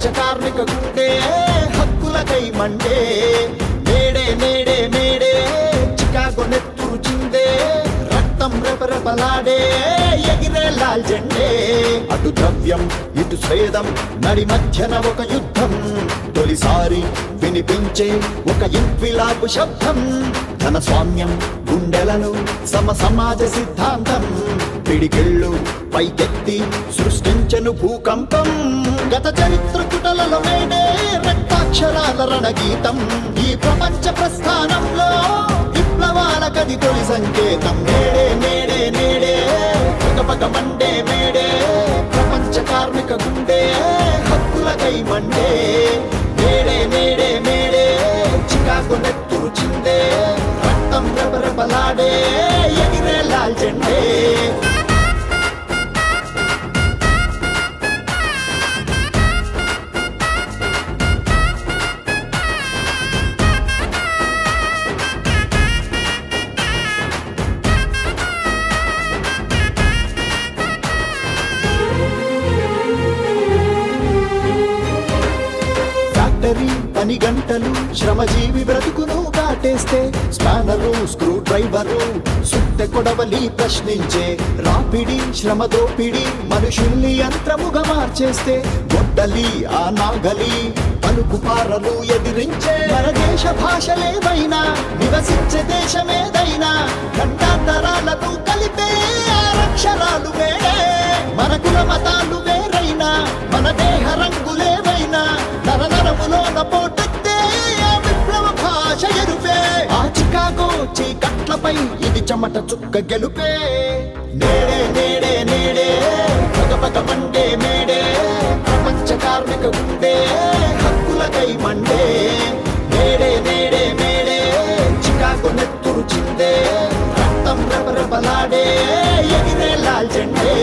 ప్రపంచ కార్మిక గుండె హక్కులకై మండే మేడే మేడే మేడే చికాగో నెత్తురు చిందే రక్తం రెపరెపలాడే ఎగిరే లాల్ జెండే అటు ద్రవ్యం ఇటు స్వేదం నడి మధ్యన ఒక యుద్ధం తొలిసారి వినిపించే ఒక ఇంక్విలాబు శబ్దం ధన స్వామ్యం గుండెలలో సమ సమాజ సిద్ధాంతం పిడికిళ్ళు పైకెత్తి సృష్టించను భూకంపం గత చరిత్ర కుటలలో మేడే రక్తాక్షరాల రణగీతం ఈ ప్రపంచ ప్రస్థానంలో విప్లవాల కది తొలి సంకేతం నేడే నేడే నేడే పగ పగ మండే మేడే ప్రపంచ కార్మిక గుండె హక్కులకై మండే నేడే నేడే మేడే చికాకు నెత్తురు చిందే రక్తం రెపరెపలాడే ఎగిరే లాల్ జెండే ఫ్యాక్టరీ పని గంటలు శ్రమజీవి బ్రతుకును కాటేస్తే స్పానరు స్క్రూ డ్రైవరు సుత్తె కొడవలి ప్రశ్నించే రాపిడి శ్రమ దోపిడి మనుషుల్ని యంత్రముగా మార్చేస్తే గొడ్డలి ఆ నాగలి పలుకు పారలు ఎదిరించే మన దేశ భాషలేవైనా నివసించే దేశమేదైనా గంటాంతరాలను కలిపే ఆరక్షరాలు వేరే మన కుల మతాలు వేరైనా మన దేహ రంగులేవైనా నరనరములోన పోటెత్తే ఆ విప్లవ భాష ఎరుపే ఆ చికాగో చీకట్లపై ఇది చెమట చుక్క గెలుపే నేడే నేడే నేడే పగ పగ మండే మేడే ప్రపంచ కార్మిక గుండె హక్కులకై మండే నేడే నేడే మేడే చికాగో నెత్తురు చిందే రక్తం రెపరెపలాడే ఎగిరే లాల్ జెండే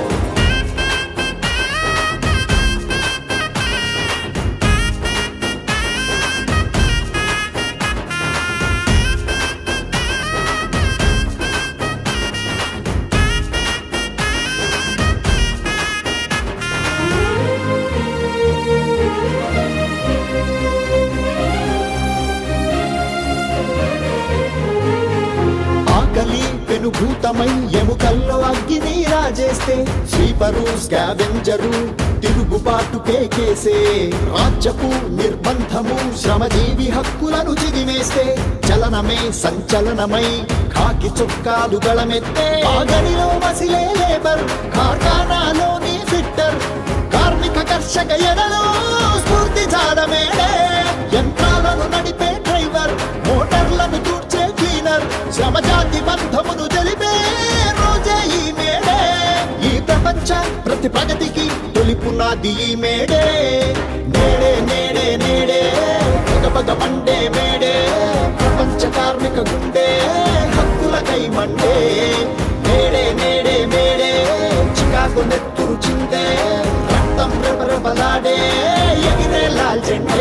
ఆకలి పెనుభూతమై ఎముకల్లో అగ్గిని రాజేస్తే స్వీపరు స్కావెంజరు తిరుగుబాటు కేకేసే రాజ్యపు నిర్బంధము శ్రమజీవి హక్కులను చిదిమేస్తే చలనమే సంచలనమై కాకి చొక్కాలు గళమెత్తే ఆగనిలో మసిలే లేబర్ కార్ఖానాలోని ఫిట్టర్ కార్మిక కర్షక ఎడలో స్ఫూర్తి జాడమేడే యంత్రాలను నడిపే డ్రైవర్ మోటార్లను తూర్చే క్లీనర్ శ్రమజాతి బంధమును తెలిపే రోజే ఈ మేడే ఈ ప్రపంచ ప్రతి ప్రగతికి తొలి పునాది ఈ మేడే నేడే నేడే నేడే పగ పగ మండే మేడే ప్రపంచ కార్మిక గుండె హక్కులకై మండే నేడే నేడే మేడే చికాకు నెత్తురు చిందే రక్తం రెపరెపలాడే ఎగిరే లాల్ జెండే